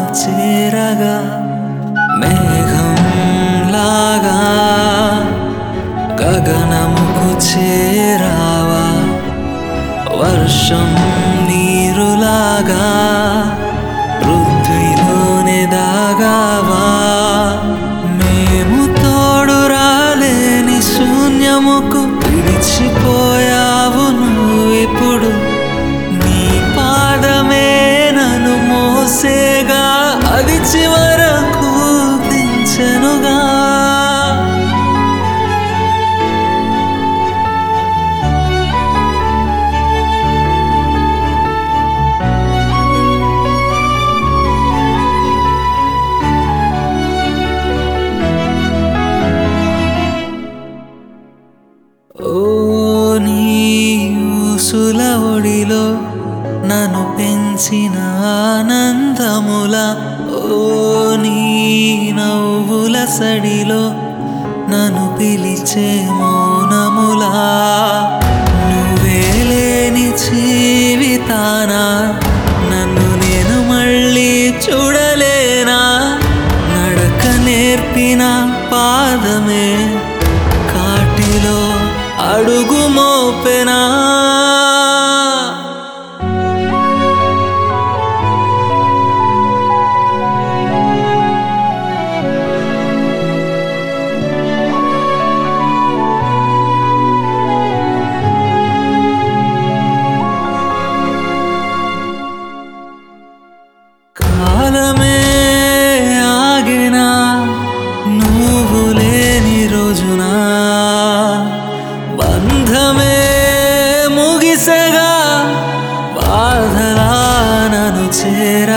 చేరగా మేఘం లాగా గగనముకు చేరావా వర్షం నీరులాగా పృథ్వీలోనే దాగావా మేము తోడు రాలేని శూన్యముకు విడిచిపోయావు నువ్వు ఇప్పుడు నీ పాదమే నన్ను మోసేగా అది చివరకు దించెనుగా ఓ నీ ఊసుల ఒడిలో నన్ను పెంచిన ఆనందముల ఓ నీ నవ్వుల సడిలో నన్ను పిలిచే మౌనములా నువ్వే లేని జీవితాన నన్ను నేను మళ్ళీ చూడలేనా నడక నేర్పిన పాదమే కాటిలో అడుగు మోపెనా కాలమే ఆగినా నువ్వు లేని రోజున బంధమే ముగిసగా బాధలా నన్ను చేర